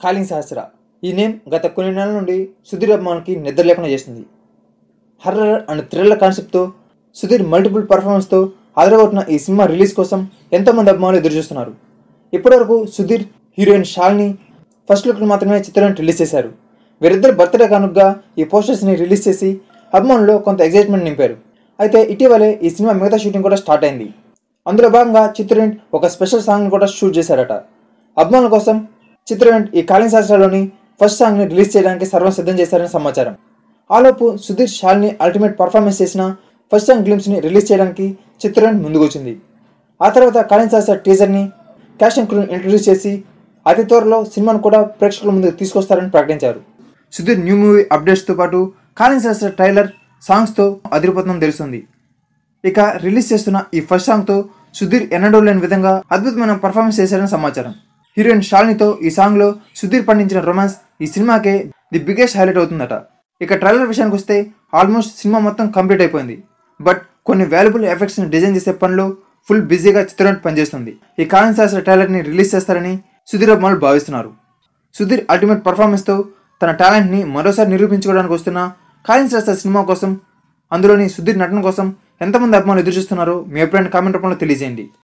calling సహస్ర ఈ name గత కొన్ని నెలల నుండి సుధీర్ అభిమానులకి నిద్ర లేకుండా చేస్తుంది హర్రర్ అండ్ థ్రిల్లర్ కాన్సెప్ట్తో సుధీర్ మల్టిపుల్ పర్ఫార్మెన్స్తో అదరగొట్టిన ఈ సినిమా రిలీజ్ కోసం ఎంతోమంది అభిమానులు ఎదురుచూస్తున్నారు ఇప్పటివరకు సుధీర్ హీరోయిన్ షాల్ని ఫస్ట్ లుక్ మాత్రమే చిత్రాన్ని రిలీజ్ చేశారు వీరిద్దరు బర్త్డే కానుకగా ఈ పోస్టర్స్ని రిలీజ్ చేసి అభిమానుల్లో కొంత ఎగ్జైట్మెంట్ నింపారు అయితే ఇటీవలే ఈ సినిమా మిగతా షూటింగ్ కూడా స్టార్ట్ అయింది అందులో భాగంగా చిత్రయూనిట్ ఒక స్పెషల్ సాంగ్ని కూడా షూట్ చేశారట అభిమానుల కోసం చిత్రయూనిట్ ఈ కాలింగ్ శాస్త్రాలోని ఫస్ట్ సాంగ్ని రిలీజ్ చేయడానికి సర్వం సిద్ధం చేశారని సమాచారం ఆలోపు సుధీర్ షాల్ని అల్టిమేట్ పర్ఫార్మెన్స్ చేసిన ఫస్ట్ సాంగ్ గ్లిమ్స్ని రిలీజ్ చేయడానికి చిత్రయూనిట్ ముందుకొచ్చింది ఆ తర్వాత కాలింగ్ శాస్త్ర టీజర్ని క్యాష్ అండ్ క్రూని ఇంట్రడ్యూస్ చేసి అతి త్వరలో సినిమాను కూడా ప్రేక్షకుల ముందుకు తీసుకొస్తారని ప్రకటించారు సుధీర్ న్యూ మూవీ అప్డేట్స్తో పాటు కాలింగ్ శాస్త్ర ట్రైలర్ సాంగ్స్తో అదిరిపోతుందని తెలుస్తుంది ఇక రిలీజ్ చేస్తున్న ఈ ఫస్ట్ సాంగ్తో సుధీర్ ఎన్నడూ లేని విధంగా అద్భుతమైన పర్ఫార్మెన్స్ చేశారని సమాచారం హీరోయిన్ షాలినితో ఈ సాంగ్లో సుధీర్ పండించిన రొమాన్స్ ఈ సినిమాకే ది బిగ్గెస్ట్ హైలైట్ అవుతుందట ఇక ట్రైలర్ విషయానికి వస్తే ఆల్మోస్ట్ సినిమా మొత్తం కంప్లీట్ అయిపోయింది బట్ కొన్ని వాల్యుబుల్ ఎఫెక్ట్స్ని డిజైన్ చేసే పనిలో ఫుల్ బిజీగా చిత్రం పనిచేస్తుంది ఈ కాలింగ్ శాస్త్ర ట్రైలర్ని రిలీజ్ చేస్తారని సుధీర్ అభిమానులు భావిస్తున్నారు సుధీర్ అల్టిమేట్ పర్ఫార్మెన్స్తో తన టాలెంట్ని మరోసారి నిరూపించుకోవడానికి వస్తున్న కాలింగ్ శాస్త్ర సినిమా కోసం అందులోని సుధీర్ నటన కోసం ఎంతమంది అభిమానులు ఎదురు చూస్తున్నారో మీ అభిప్రాయాన్ని కామెంట్ రూపంలో తెలియజేయండి